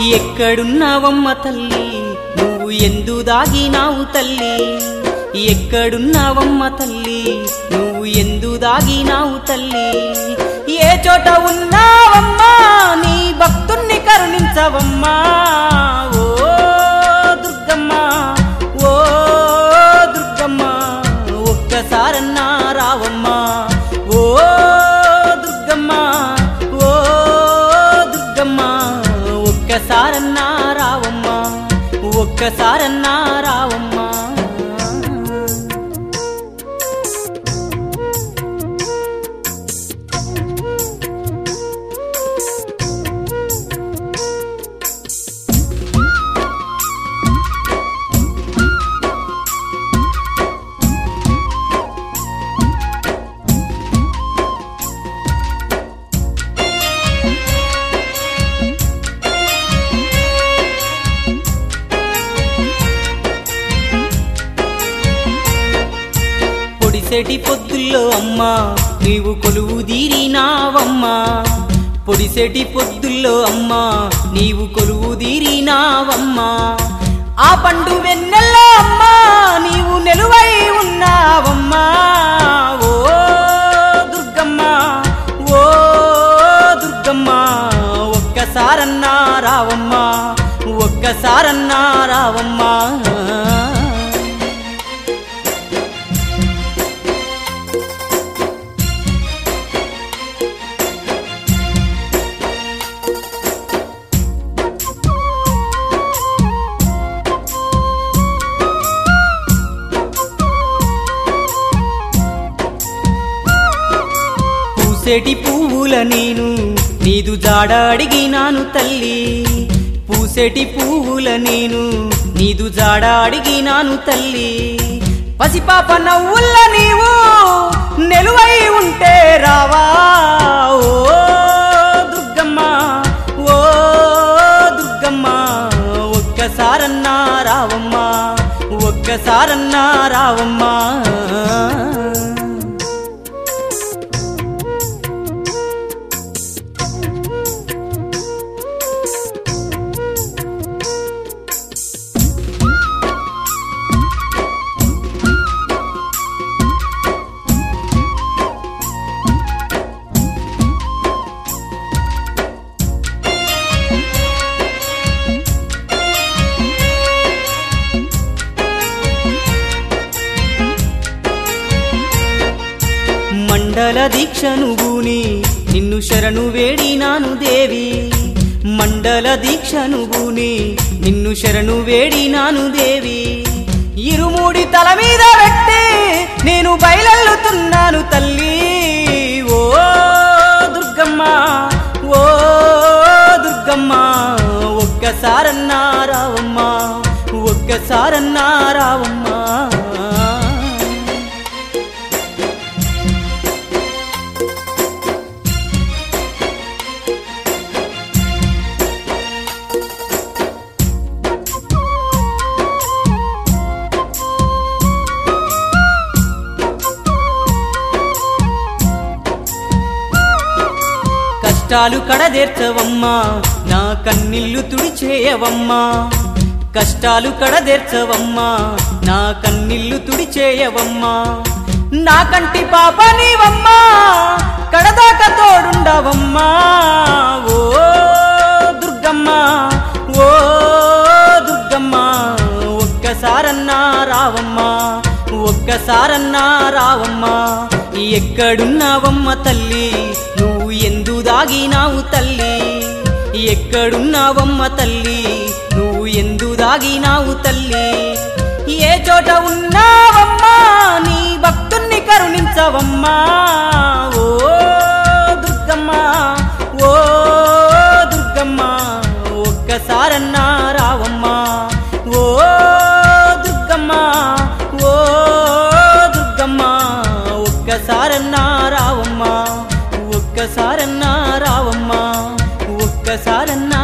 ఎక్కడున్నావమ్మ తల్లి నువ్వు ఎందు దాగినావు తల్లి ఎక్కడున్నావమ్మ తల్లి నువ్వు ఎందు దాగినావు తల్లి ఏ చోట ఉన్నావమ్మా నీ భక్తుణ్ణి కరుణించవమ్మా ఓ దుర్గమ్మ ఓ దుర్గమ్మ ఒక్కసారన్నా రావమ్మా ఓ దుర్గమ్మ ఓ దుర్గమ్మ ఒక్కసారన్నా రావమ్మా ఒక్కసారన్నా రావమ్మా పొడిసెటి పొద్దుల్లో అమ్మా నీవు కొలువు తీరినావమ్మా పొడిసెటి పొద్దుల్లో అమ్మా నీవు కొలువు తీరినావమ్మా ఆ పండు వెన్నెల్లో అమ్మా నీవు నిలువై ఉన్నావమ్మా ఓ దుర్గమ్మ ఓ దుర్గమ్మ ఒక్కసారన్నా రావమ్మా ఒక్కసారన్నా రావమ్మా పూసేటి పువ్వుల నేను నీదు జాడ అడిగినాను తల్లి పూసేటి పువ్వుల నేను నీదు జాడ అడిగినాను తల్లి పసిపాప నవ్వుల్ల నీవు నెలువై ఉంటే రావా ఓ దుర్గమ్మ ఓ దుర్గమ్మ ఒక్కసారన్నా రావమ్మా ఒక్కసారన్నా రావమ్మా మండల దీక్షను బూని నిన్ను శరణు వేడినాను దేవి మండల దీక్షను బూని నిన్ను శరణు వేడినాను దేవి ఇరుముడి తల మీద పెట్టి నేను బయలెల్లుతున్నాను తల్లి ఓ దుర్గమ్మ ఓ దుర్గమ్మ ఒక్కసారన్నా రావమ్మా ఒక్కసారన్నా రావమ్మా కష్టాలు కడదేర్చవమ్మా నా కన్నీళ్లు తుడిచేయవమ్మా కష్టాలు కడదేర్చవమ్మా నా కన్నీళ్లు తుడిచేయవమ్మా నా కంటి పాప నీవమ్మా కడదాక తోడుండవమ్మా ఓ దుర్గమ్మ ఓ దుర్గమ్మ ఒక్కసారన్నా రావమ్మా ఒక్కసారన్నా రావమ్మా ఎక్కడున్నావమ్మ తల్లి నువ్వు ఎందు దాగినావు తల్లి ఎక్కడున్నావమ్మ తల్లి నువ్వు ఎందు దాగినావు తల్లి ఏ చోట ఉన్నావమ్మా నీ భక్తుణ్ణి కరుణించవమ్మా ఓ దుర్గమ్మ ఓ దుర్గమ్మ ఒక్కసారన్నా రావమ్మా ఓ దుర్గమ్మ ఓ దుర్గమ్మ ఒక్కసారన్నా రావమ్మా ఒక్కసారన్నా రావమ్మా ఒక్కసారన్నా